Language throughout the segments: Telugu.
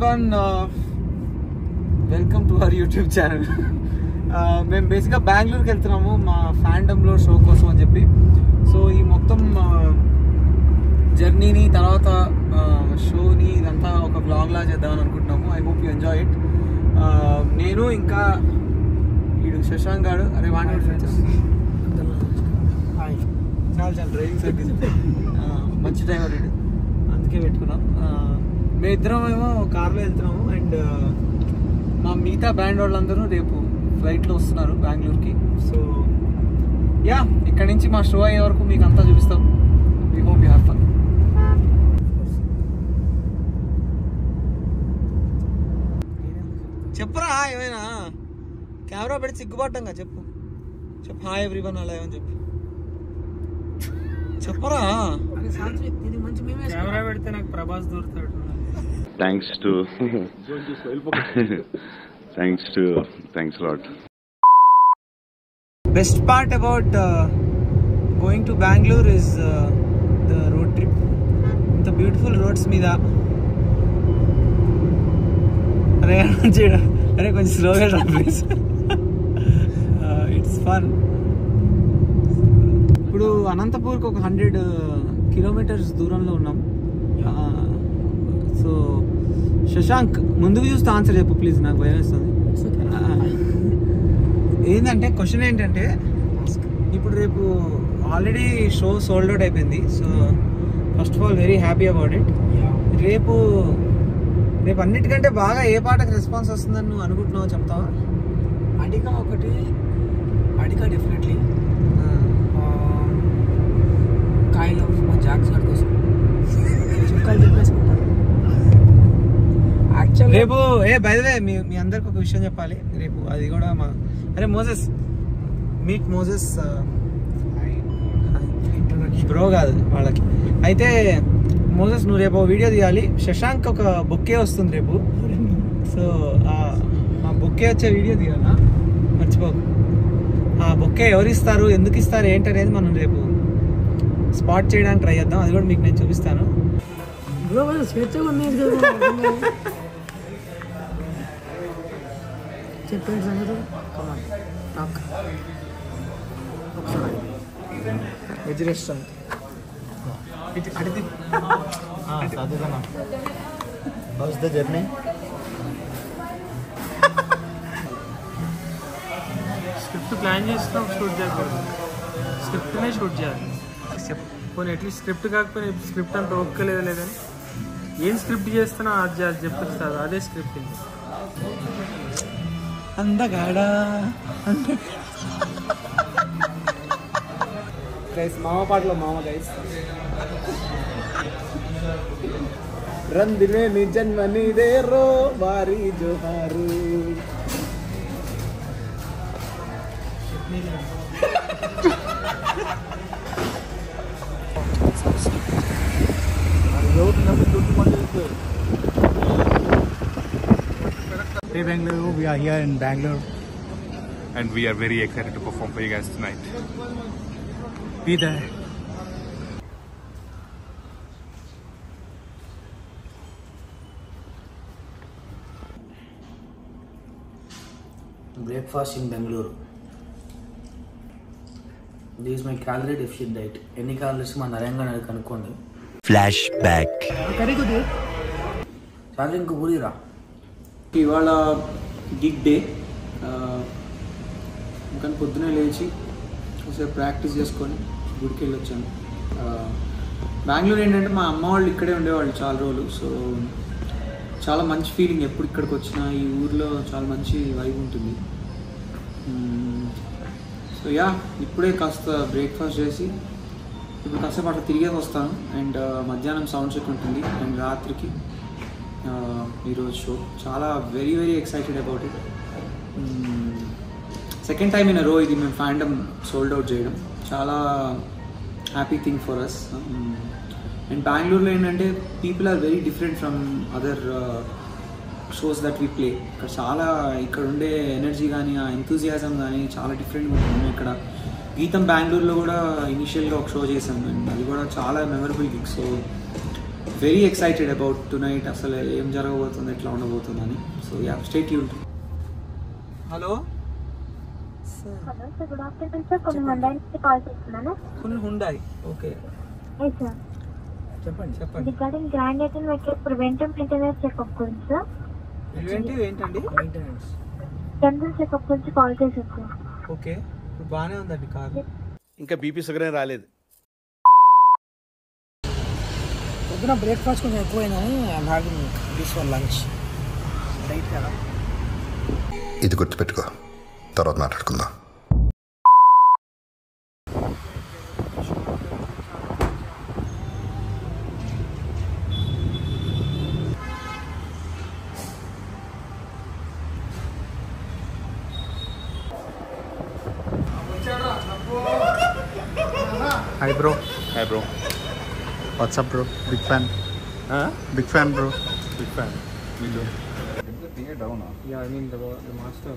Everyone welcome to our YouTube channel మేము బేసిక్గా బెంగళూరుకి వెళ్తున్నాము మా ఫ్యాండమ్లో షో కోసం అని చెప్పి సో ఈ మొత్తం జర్నీని తర్వాత షోని ఇదంతా ఒక బ్లాగ్ లా చేద్దామని అనుకుంటున్నాము I hope you enjoy it నేను ఇంకా వీడు శశాంక్ గాడు అరే వాడి చాలా చాలా డ్రైవింగ్ సర్వీస్ మంచి డ్రైవర్ వీడు అందుకే పెట్టుకున్నాం ఆ, మేమిద్దరం ఏమో కార్లో వెళ్తున్నాము అండ్ మా మిగతా బ్యాండ్ వాళ్ళందరూ రేపు ఫ్లైట్లో వస్తున్నారు బెంగళూరుకి సో యా ఇక్కడ నుంచి మా షో అయ్యే వరకు మీకు అంతా చూపిస్తాం we hope you have fun చెప్పరా ఏమైనా కెమెరా పెట్టి సిగ్గుపడ్డంగా చెప్పు చెప్పు హాయ్ ఎవ్రీవన్ అలా ఏమని చెప్పు చెప్పరా కెమెరా పెడితే నాకు ప్రభాస్ దూరుతాడు thanks to thanks to thanks a lot best part about uh, going to Bangalore is uh, the road trip. ఇంత బ్యూటిఫుల్ రోడ్స్ మీద అరే చూడ అరే కొంచెం స్లోగా రా ప్లీజ్ ఇట్స్ ఫన్ ఇప్పుడు అనంతపూర్కి ఒక హండ్రెడ్ కిలోమీటర్స్ దూరంలో ఉన్నాం సో శశాంక్ ముందుకు చూస్తే ఆన్సర్ చెప్పు ప్లీజ్ నాకు భయం వేస్తుంది ఆ, ఏంటంటే క్వశ్చన్ ఏంటంటే ఇప్పుడు రేపు ఆల్రెడీ షో సోల్డ్ అవుట్ అయిపోయింది so first of all very happy about it రేపు రేపు అన్నిటికంటే బాగా ఏ పాటకు రెస్పాన్స్ వస్తుందని నువ్వు అనుకుంటున్నావు చెప్తావా అడిగా ఒకటి అడిగా డెఫినెట్లీ కాయలో మా జాక్స్ గారి కోసం చుక్కలు చెప్పేసుకుంటారు యాక్చువల్ రేపు ఏ బైదవే మీ మీ అందరికి ఒక విషయం చెప్పాలి రేపు అది కూడా మా అరే మోజెస్ మీట్ మోజెస్ బ్రో కాదు వాళ్ళకి అయితే మోజెస్ నువ్వు రేపు వీడియో తీయాలి శశాంక్ ఒక బొక్కే వస్తుంది రేపు సో ఆ బొక్కే వచ్చే వీడియో తీయాలా మర్చిపోకు ఆ బొక్కే ఎవరు ఇస్తారు ఎందుకు ఇస్తారు ఏంటనేది మనం రేపు స్పాట్ చేయడానికి ట్రై చేద్దాం అది కూడా మీకు నేను చూపిస్తాను బ్రో స్వేచ్ఛగా ఉన్నాయి కదా చెప్పండి సంగతి కమాన్ నాకు ఒకసారి వెజ్ రెస్టారెంట్ ఇటు అడిగి How's the journey? Script plan చేస్తున్నాం షూట్ చేయాలి స్క్రిప్ట్నే షూట్ చేయాలి పోనీ అట్లీస్ట్ స్క్రిప్ట్ కాకపోతే స్క్రిప్ట్ అంత ఒక్కలేదు లేదని ఏం స్క్రిప్ట్ చేస్తున్నా అది చేయాలి చెప్పచ్చు సార్ అదే స్క్రిప్ట్ అందగాడా గైస్ మామ పాటలో మామ గైస్ రందిలే నీ జన్మ నీదే రో వారి జోహారు Hey Bangalore, we are here in Bangalore. and we are very excited to perform for you guys tonight. Be there. Breakfast in Bengaluru this my calorie deficit diet ఎన్ని క్యాలరీస్ మా నరేంగా నాకు కనుక్కోండి Flashback. చాలు ఇంకో ఊరిరా ఇవాళ గిగ్ డే ఇంకా పొద్దునే లేచి ఒకసారి ప్రాక్టీస్ చేసుకొని గుడికి వెళ్ళి వచ్చాను ఆ, బెంగళూరు ఏంటంటే మా అమ్మ వాళ్ళు ఇక్కడే ఉండేవాళ్ళు చాలా రోజులు సో చాలా మంచి ఫీలింగ్ ఎప్పుడు ఇక్కడికి వచ్చినా ఈ ఊర్లో చాలా మంచి వైబ్ ఉంటుంది సో యా ఇప్పుడే కాస్త బ్రేక్ఫాస్ట్ చేసి ఇప్పుడు కాసేపు అట్లా తిరిగేసి వస్తాను అండ్ మధ్యాహ్నం సౌండ్ చెక్ ఉంటుంది అండ్ రాత్రికి ఆ, ఈరోజు షో చాలా very very excited about it second time in row ఇది మేము ఫ్యాండమ్ సోల్డ్ అవుట్ చేయడం చాలా happy thing for us and బెంగళూరులో ఏంటంటే people are very different from other shows that we play ఇక్కడ చాలా ఇక్కడ ఉండే ఎనర్జీ కానీ ఆ ఎంతూజియాజం కానీ చాలా డిఫరెంట్గా ఉంటుంది ఇక్కడ గీతం బెంగళూరులో కూడా ఇనిషియల్గా ఒక షో చేసాం అండ్ అది కూడా చాలా memorable gig so very excited about tonight అసలు ఏం జరగబోతుంది ఎట్లా ఉండబోతుందని సో యా స్టేట్ యూన్ hello hello sir good afternoon sir కొన్ని మండలి నుంచి కాల్ చేస్తున్నాను ఫుల్ హుండాయి ఓకే ఎస్ సార్ చెప్పండి చెప్పండి రిగార్డింగ్ గ్రాండ్ ఐటమ్ మెకే ప్రివెంటివ్ మెయింటెనెన్స్ చెకప్ గురించి సార్ ప్రివెంటివ్ ఏంటండి జనరల్ చెకప్ గురించి కాల్ చేశాను సార్ ఓకే ఇప్పుడు బాగానే ఉందండి కార్ ఇంకా బీపీ షుగర్ ఏం రాలేదు పొద్దున బ్రేక్ఫాస్ట్ కొంచెం ఎక్కువైందని I'm having this for lunch right కదా ఇది గుర్తుపెట్టుకో తర్వాత మాట్లాడుకుందాం Hi, bro. Hi, bro. What's up, bro? Big fan. Huh? Big fan, bro. Big fan. Me too. Yeah I mean the master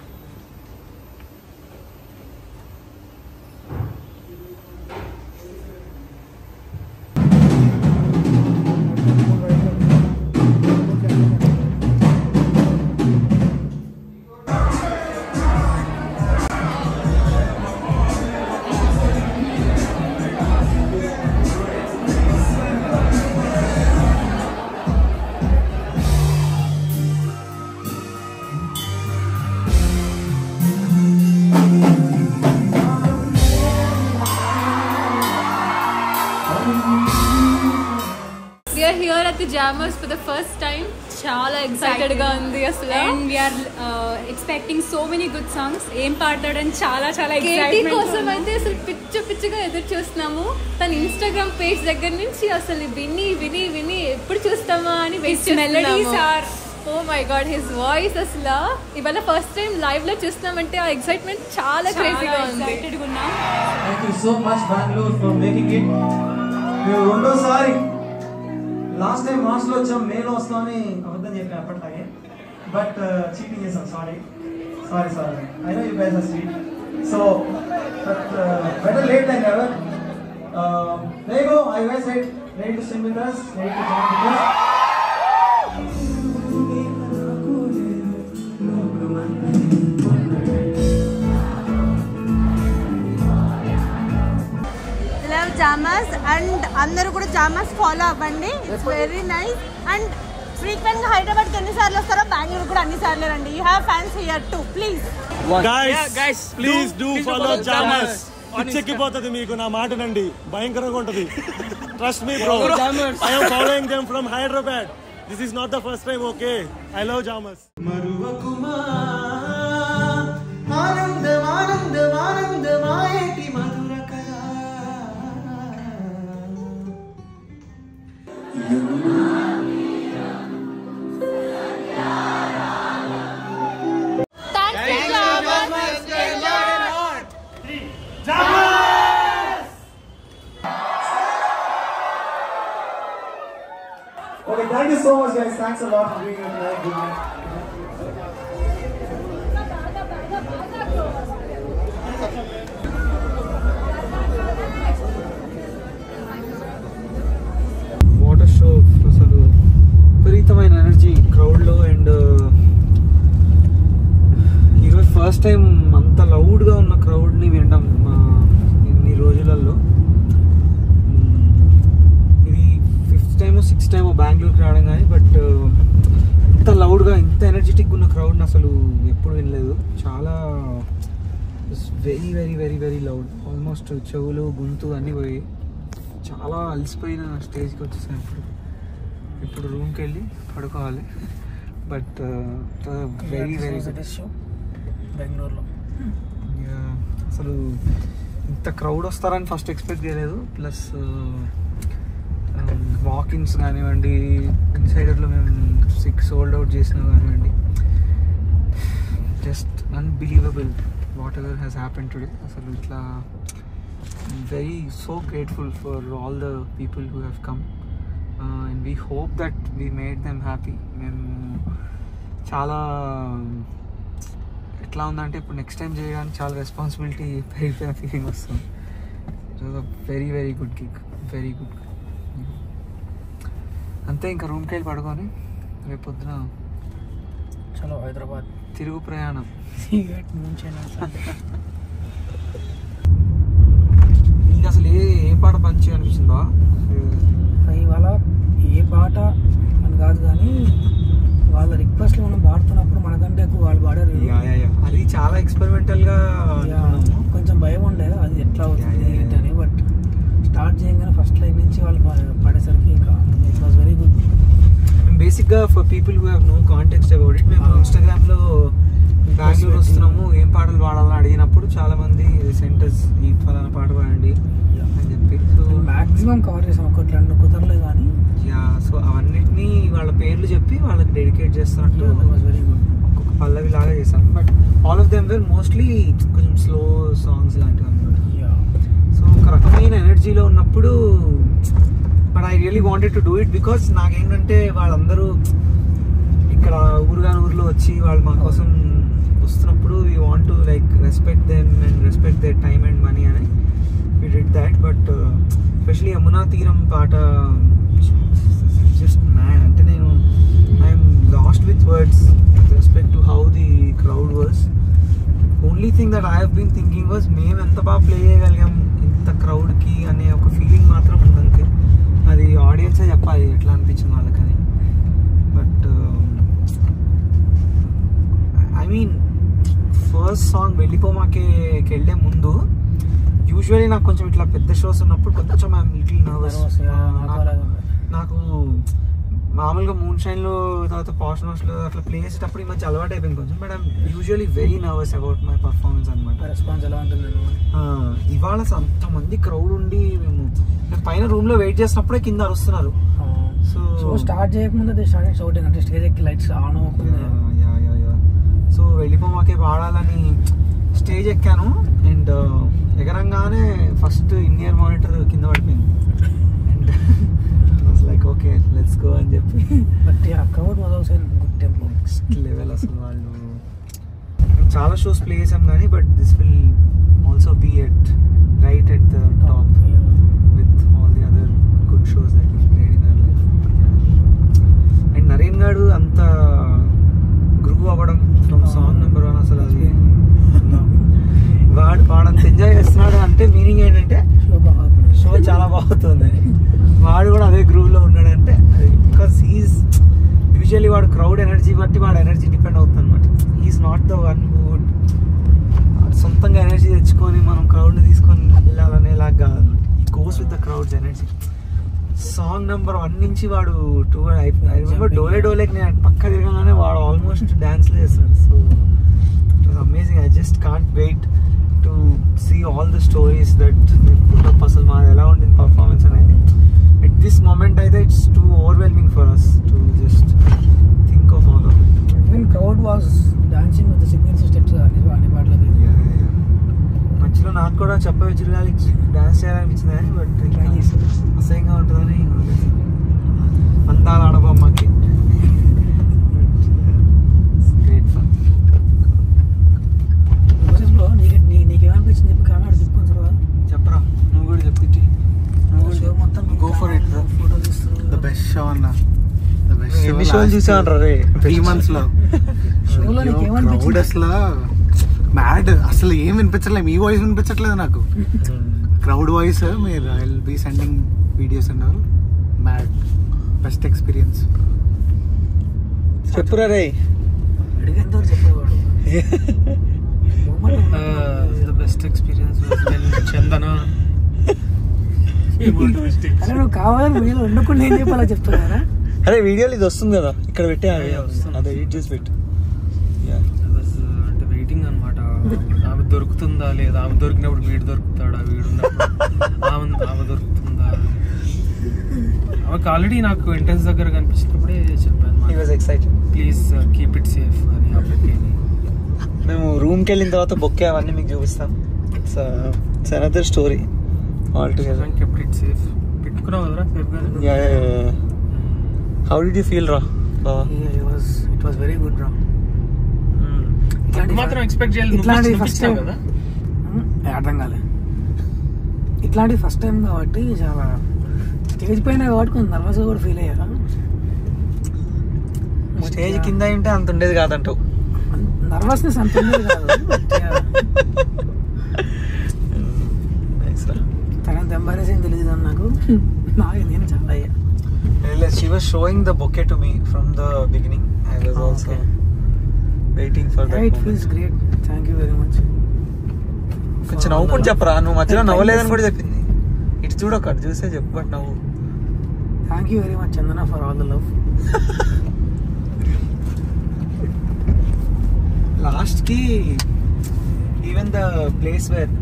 We are here at the Jammers for the first time. చాలా ఎక్సైటెడ్ గా ఉంది అసలు and we're expecting so many good songs ఏం పాడతాడని చాలా చాలా కేటీ excitement కోసం ఉన్నాం. అయితే అసలు పిచ్చ పిచ్చగా ఎదురు చూస్తున్నాము తన ఇన్స్టాగ్రామ్ పేజ్ దగ్గర నుంచి అసలు విని విని విని ఎప్పుడు చూస్తామా అని wait His melodies are- oh my god his voice అసలు ఇవాళ ఫస్ట్ టైం లైవ్ లో చూస్తున్నామంటే ఆ ఎక్సైట్మెంట్ చాలా క్రేజీగా చాలా ఉంది excited గా ఉన్నాం thank you so much Bengaluru for making it మేము రెండోసారి లాస్ట్ టైం మార్చ్లో వచ్చాం మేలో వస్తామని అబద్ధం చెప్పాను అప్పట్లాగే బట్ చీటింగ్ చేసాం sorry sorry sorry I know you guys are sweet so but better late than ever there you go I guys said ready to sing with us ready to join with us love Jammers and అందరూ కూడా జామాస్ ఫాలో అవ్వండి it's very nice and frequent గా హైదరాబాద్ ఎన్నిసార్లు వస్తారో బెంగళూరు కూడా అన్ని సార్లు రండి you have fans here too please guys please do follow Jammers పిచ్చెక్కిపోతుంది మీకు నా మాటనండి భయంకరంగా ఉంటది trust me bro I'm following them from Hyderabad this is not the first time okay I love Jammers మరువకుమా ఆనందం ఆనందం ఆనందమాయేటి మధుర కళ Okay, thank you so much, guys. Thanks a lot for being here tonight. Good night. What a show అసలు విపరీతమైన ఎనర్జీ క్రౌడ్లో అండ్ ఈరోజు ఫస్ట్ టైం అంత లౌడ్గా ఉన్న క్రౌడ్ని వినడం మా ఇన్ని రోజులలో మ్మ్. ఇది ఫిఫ్త్ టైమో సిక్స్త్ టైమో బెంగళూరుకి రావడం కానీ బట్ ఇంత లౌడ్గా ఇంత ఎనర్జెటిక్ ఉన్న క్రౌడ్ని అసలు ఎప్పుడు వినలేదు చాలా very very very very loud almost చెవులు గొంతు అన్నీ పోయి చాలా అలసిపోయిన స్టేజ్కి వచ్చేసాను ఇప్పుడు ఇప్పుడు రూమ్కి వెళ్ళి పడుకోవాలి బట్ వెరీ వెరీ బెంగళూరులో అసలు ఇంత క్రౌడ్ వస్తారని ఫస్ట్ ఎక్స్పెక్ట్ చేయలేదు ప్లస్ వాకిన్స్ కానివ్వండి ఇన్సైడర్లో మేము సిక్స్ సోల్డ్ అవుట్ చేసినా కానివ్వండి just unbelievable whatever has happen today అసలు ఇట్లా very so grateful for all the people who have come and we hope that we made them happy మేము చాలా ఎట్లా ఉందంటే ఇప్పుడు నెక్స్ట్ టైం చేయడానికి చాలా రెస్పాన్సిబిలిటీ పెరిగిపోయిన ఫీలింగ్ వస్తుంది very very good kick very good అంతే ఇంకా రూమ్కి వెళ్ళి పడుకొని రేపు పొద్దున చలో హైదరాబాద్ తిరుగు ప్రయాణం నీకు అసలు ఏ ఏ పాట మంచిగా అనిపించింది బా ఇవాళ ఏ పాట అని కాదు కానీ వాళ్ళ రిక్వెస్ట్లు మనం పాడుతున్నప్పుడు మనకంటే ఎక్కువ వాళ్ళు పాడారు యా, యా, యా. అది చాలా ఎక్స్పెరిమెంటల్ గా యా, కొంచెం భయం ఉండే అది ఎట్లా అవుతుంది ఏంటని బట్ స్టార్ట్ చేయగానే ఫస్ట్ లైన్ నుంచి వాళ్ళు పా- పాడేసరికి ఇంకా it was very good basic గా for people who have no context about it మేము ఇన్స్టాగ్రామ్ లో బెంగళూరు వస్తున్నాము ఏం పాటలు పాడాలని అడిగినప్పుడు చాలా మంది సెంటర్స్ ఈ ఫలానా పాట పాడండి అని చెప్పి సో మాక్సిమం కవర్ చేసాం ఒకటి రెండు కుదరలేదు కానీ యా సో అవన్నిటిని వాళ్ళ పేర్లు చెప్పి వాళ్ళకి డెడికేట్ చేస్తున్నట్టు వెరీ గుడ్ ఒక్కొక్క పల్లవి లాగా చేశాం but all of them were mostly కొంచెం స్లో సాంగ్స్ లాంటివి అనమాట సో ఒక రకమైన ఎనర్జీలో ఉన్నప్పుడు but I really wanted to do it because నాకేంటంటే వాళ్ళందరూ ఇక్కడ ఊరుగాని ఊర్లో వచ్చి వాళ్ళు మా కోసం వస్తున్నప్పుడు we want to like respect them and respect their time and money అని we did that but especially Yamuna తీరం పాట జస్ట్ మ్యాడ్ అంటే నేను I'm lost with words respect to how the crowd was only thing that I have been thinking was మేము ఎంత బాగా ప్లే చేయగలిగాం ఇంత క్రౌడ్కి అనే ఒక ఫీలింగ్ మాత్రం ఉంది అంతే అది ఆడియన్సే చెప్పాలి ఎట్లా అనిపించింది వాళ్ళకని but I mean first song వెళ్ళిపోమాకేకి వెళ్ళే ముందు యూజువల్లీ నాకు కొంచెం ఇట్లా పెద్ద షోస్ ఉన్నప్పుడు కొంచెం ఐఎమ్ లిటిల్ నర్వస్ నాకు మామూలుగా మూన్ షైన్లో తర్వాత పాష్ లో అట్లా ప్లే చేసేటప్పుడు ఈ మధ్య అలవాటు అయిపోయింది కొంచెం but I'm usually very nervous about my performance అనమాట రెస్పాన్స్ ఎలా ఉంటుంది ఇవాళ అసలు అంతమంది క్రౌడ్ ఉండి మేము మేము పైన రూమ్ లో వెయిట్ చేసినప్పుడే కింద అరుస్తున్నారు సో సో స్టార్ట్ చేయకముందే దే స్టార్ట్ షౌటింగ్ అంటే స్టేజ్ ఎక్కి లైట్స్ ఆన్ అవ్వకుండా యా యా యా సో వెళ్ళిపోమాకే పాడాలని స్టేజ్ ఎక్కాను అండ్ ఎగరంగానే ఫస్ట్ ఇన్నియర్ మానిటర్ కింద పడిపోయింది and like okay let's go అని చెప్పి బట్ ఆ crowd was also good tempo next level అసలు వాళ్ళు మేము చాలా షోస్ ప్లే చేసాం కానీ but this will also be at right at the top with all the other good shows that we played in our life and Naren గాడు అంత గ్రూవ్ అవ్వడం ఫ్రమ్ సాంగ్ నెంబర్ వన్ అసలు అది వాడు వాడంత ఎంజాయ్ చేస్తున్నాడు అంటే మీనింగ్ ఏంటంటే షో చాలా బాగుతుంది వాడు కూడా అదే గ్రూవ్ లో ఉన్నాడంటే బికాస్ ఈజ్ యూజువల్లీ వాడు క్రౌడ్ ఎనర్జీ బట్టి వాడు ఎనర్జీ డిపెండ్ అవుతుంది అనమాట is not the one would సొంతంగా ఎనర్జీ తెచ్చుకొని మనం క్రౌడ్ని తీసుకొని వెళ్ళాలనేలాగా కాదన్నమాట he goes with the crowd's energy song number one నుంచి వాడు టూ ఐ రిమెంబర్ డోలే డోలేకి నేను పక్క తిరగగానే వాడు ఆల్మోస్ట్ డాన్స్లో చేస్తాడు so it was amazing I just can't wait to see all the stories that put up అసలు మాది ఎలా ఉండింది పర్ఫార్మెన్స్ అనేది ఎట్ దిస్ మూమెంట్ అయితే it's too overwhelming for us to just think of all of it even crowd was dancing with signals steps అన్ని అన్ని పాటలకి మధ్యలో నాకు కూడా చెప్ప విచిరుగాలి డాన్స్ చేయాలనిపించింది కానీ బట్ అసహ్యంగా ఉంటుందని వదిలేసాను. అందాల ఆడబొమ్మకి గ్రేట్ ఫన్ మోసెస్ బ్రో నీకు నీ- నీకేమనిపించింది చెప్పి కామెడీ తిప్పుకొని తర్వాత చెప్పరా నువ్వు కూడా చెప్పి నువ్వు షో మొత్తం గో ఫర్ ఇట్ బ్రో ఫోటోలు ఇస్తూ ద బెస్ట్ షో అన్న ద బెస్ట్ ఎన్ని షోలు చూసావు రే త్రీ మంత్స్ లో షోలో నీకు క్రౌడ్ ఏమనిపించింది అసలు మ్యాడ్ అసలు ఏం వినిపించట్లేదు మీ వాయిస్ వినిపించట్లేదు నాకు క్రౌడ్ వాయిస్ మీరు I will be sending videos and all mad best experience చెప్పురా రే అడిగేంత వరకు చెప్పేవాడు ద బెస్ట్ ఎక్స్పీరియన్స్ చందన అరే నువ్వు కావాలని వీడియోలో ఉండకుండా ఏం చెప్పాలో చెప్తున్నారా అరే వీడియోలు ఇది వస్తుంది కదా ఇక్కడ పెట్టే అదే ఎడిట్ చేసి పెట్టు అంటే వెయిటింగ్ అనమాట ఆమె దొరుకుతుందా లేదా ఆమె దొరికినప్పుడు వీడు దొరుకుతాడా వీడు ఉన్నప్పుడు ఆమె ఆమె దొరుకుతుందా ఆమెకు ఆల్రెడీ నాకు ఎంట్రన్స్ దగ్గర కనిపించినప్పుడే చెప్పాను he was excited please keep it safe అని ఆ పెట్టేది మేము రూమ్కి వెళ్ళిన తర్వాత బొక్కే అవన్నీ మీకు చూపిస్తాం it's it's another story all together kept it safe పెట్టుకున్నావు కదరా safe yeah how did you feel రా it was it was very good రా మాత్రం ఎక్స్పెక్ట్ చేయాలి నువ్వు ఇట్లాంటి చూపించావు ఫస్ట్ టైం కదా అర్థం కాలే ఇట్లాంటి ఫస్ట్ టైం కాబట్టి చాలా స్టేజ్ పైన కాబట్టి కొంచెం నర్వస్ కూడా ఫీల్ అయ్యా స్టేజ్ కింద ఉంటే అంత ఉండేది కాదంటావు నర్వస్నెస్ అంత ఉండేది కాదు but, yeah, తనంత ఎంబారేసింగ్ తెలియదు కానీ నాకు నాకు నేను చాలా అయ్యా she was showing the bouquet to me from the beginning I was also waiting for Yeah, it feels great. Thank you very much. కొంచెం నవ్వుకుంటూ చెప్పరా నువ్వు మధ్యలో నవ్వలేదని కూడా చెప్పింది ఇటు చూడు అక్కడ చూసే చెప్పు బట్ నవ్వు Thank you very much, Chandana, for all the love. Last కి even the place where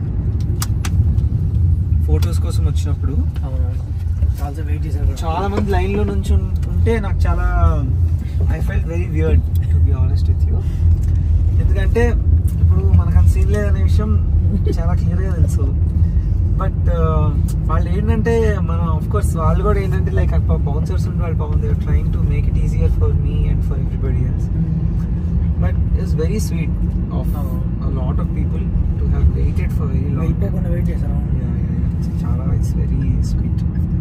photos కోసం వచ్చినప్పుడు అవునవును ఆల్సో వెయిట్ చేశారు చాలా మంది లైన్ లో నుంచి ఉన్- ఉంటే నాకు చాలా I felt very weird to be honest with you ఎందుకంటే ఇప్పుడు మనకు అంత సీన్ లేదనే విషయం చాలా క్లియర్ గా తెలుసు బట్ వాళ్ళు ఏంటంటే మనం ఆఫ్ కోర్స్ వాళ్ళు కూడా ఏంటంటే లైక్ బౌన్సర్స్ ఉంటే వాళ్ళు పాపం they're trying to make it easier for me and for everybody else but it's very sweet of lot of people to have waited for very long వెళ్ళిపోకుండా వెయిట్ చేశారు చాలా ఇట్స్ వెరీ స్వీట్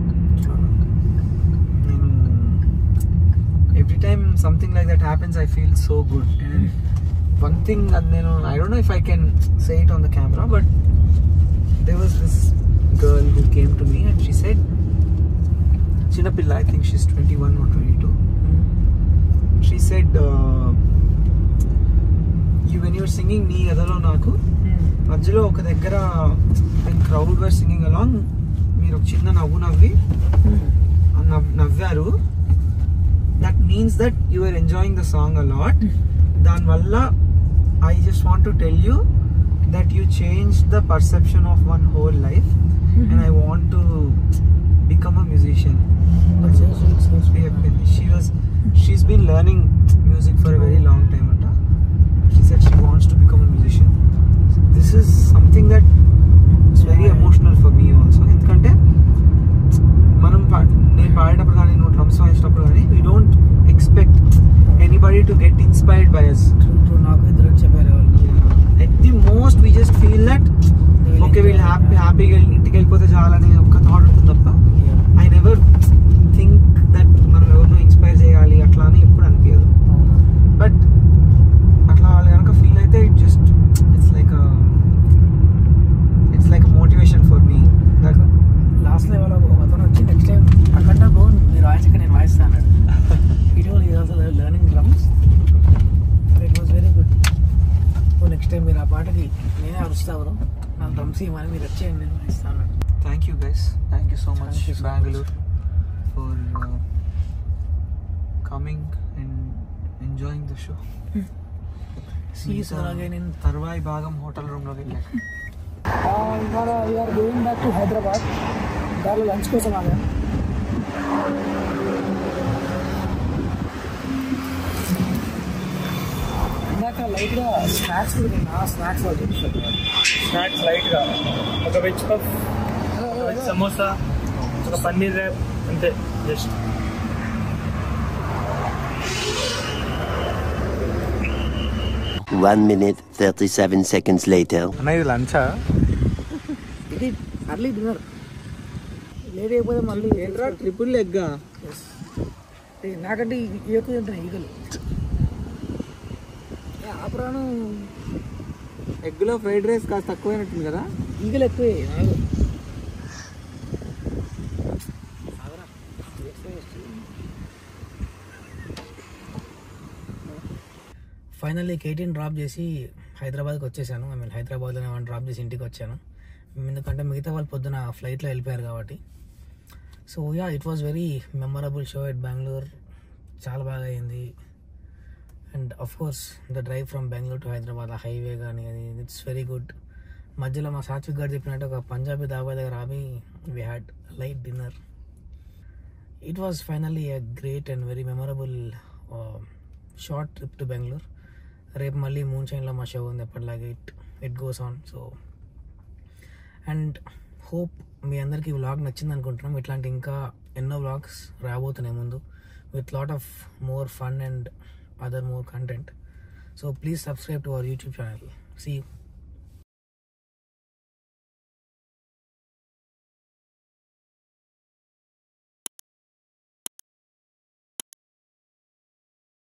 నేను every time something like that happens I feel so good and one thing అది నేను I don't know if I can say it on the camera but they was this girl who came to me and she said చిన్నపిల్ల I think she's twenty one or twenty two she said you when you're singing నీ ఎదలో నాకు మధ్యలో ఒక దగ్గర క్రౌడ్ వర్ సింగింగ్ అలాంగ్ మీరు ఒక చిన్న నవ్వు నవ్వి ఆ నవ్- నవ్వారు that means that you are enjoying the song a lot దానివల్ల I just want to tell you that you change the perception of one whole life and I want to become a musician she was she's been learning music for a very long time అంట she said she wants to become a musician this is something that it's very emotional for me also ఎందుకంటే మనం పా- నేను పాడేటప్పుడు కానీ నువ్వు డ్రమ్స్ వాయించినప్పుడు కానీ we don't expect anybody to get inspired by us నాకు ఇద్దరు చెప్పారు వాళ్ళు at the most we just feel that okay వీళ్ళు హ్యాపీ హ్యాపీగా ఇంటికి వెళ్ళిపోతే చాలనే ఒక్క థాట్ ఉంటుంది తప్ప ఐ నెవర్ థింక్ దట్ మనం ఎవరినో ఇన్స్పైర్ చేయాలి అట్లా అని ఎప్పుడు అనిపించదు బట్ అట్లా వాళ్ళు కనుక ఫీల్ అయితే it just it's like it's like motivation for me that last లో ఇవాళ ఒక అతను వచ్చి నెక్స్ట్ టైం అక్కడ బ్రో మీరు వాయించక నేను వాయిస్తాను it was is also learning drums it was very good oh next time మీరు ఆ పాటకి నేనే అరుస్తా బ్రో నా డ్రమ్స్ ఇవ్వమని మీరు వచ్చేయండి నేను వాయిస్తాను thank you guys thank you so much Bengaluru for coming and enjoying the show See you soon again in- తర్వాయి భాగం హోటల్ రూమ్లో వెళ్ళాక ఇవాళ we're going back to Hyderabad దానిలో లంచ్ కోసం ఆగా ఇందాక లైట్గా స్నాక్స్ కూడా తిన్నా స్నాక్స్ వాళ్ళు చూపిస్తారు స్నాక్స్ లైట్గా ఒక వెజ్ పఫ్ ఒక సమోసా ఒక పన్నీర్ ర్యాప్ అంతే just One minute, 37 seconds later. అన్న ఇది లంచా ఇది అర్లీ డిన్నర్ లేట్ అయిపోతే మళ్ళీ ఏంట్రా ట్రిపుల్ ఎగ్గా ఏ, నాకంటే ఈ- ఈ ఎక్కువ తింటాను ఈగలు ఏ, ఆ ప్రాణం ఎగ్లో ఫ్రైడ్ రైస్ కాస్త తక్కువైనట్టుంది కదా ఈగలు ఎక్కువే నాకు ఫైనల్లీ కేటీని డ్రాప్ చేసి హైదరాబాద్కి వచ్చేసాను ఐ మీన్ హైదరాబాద్లోనే వాళ్ళని డ్రాప్ చేసి ఇంటికి వచ్చాను ఎందుకంటే మిగతా వాళ్ళు పొద్దున ఫ్లైట్లో వెళ్ళిపోయారు కాబట్టి so yeah it was very memorable show at Bengaluru చాలా బాగా అయింది and of course the drive from Bengaluru to Hyderabad ఆ హైవే కానీ అది ఇట్స్ వెరీ గుడ్ మధ్యలో మా సాత్విక్ గారు చెప్పినట్టు ఒక పంజాబీ దాబా దగ్గర ఆపి we had light dinner it was finally a great and very memorable short trip to Bengaluru రేపు మళ్ళీ మూన్ షైన్లో మా షో ఉంది ఎప్పటిలాగే it it goes on so and hope మీ అందరికీ వ్లాగ్ నచ్చింది అనుకుంటున్నాం ఇట్లాంటి ఇంకా ఎన్నో వ్లాగ్స్ రాబోతున్నాయి ముందు with lot of more fun and other more content so please subscribe to our YouTube channel see you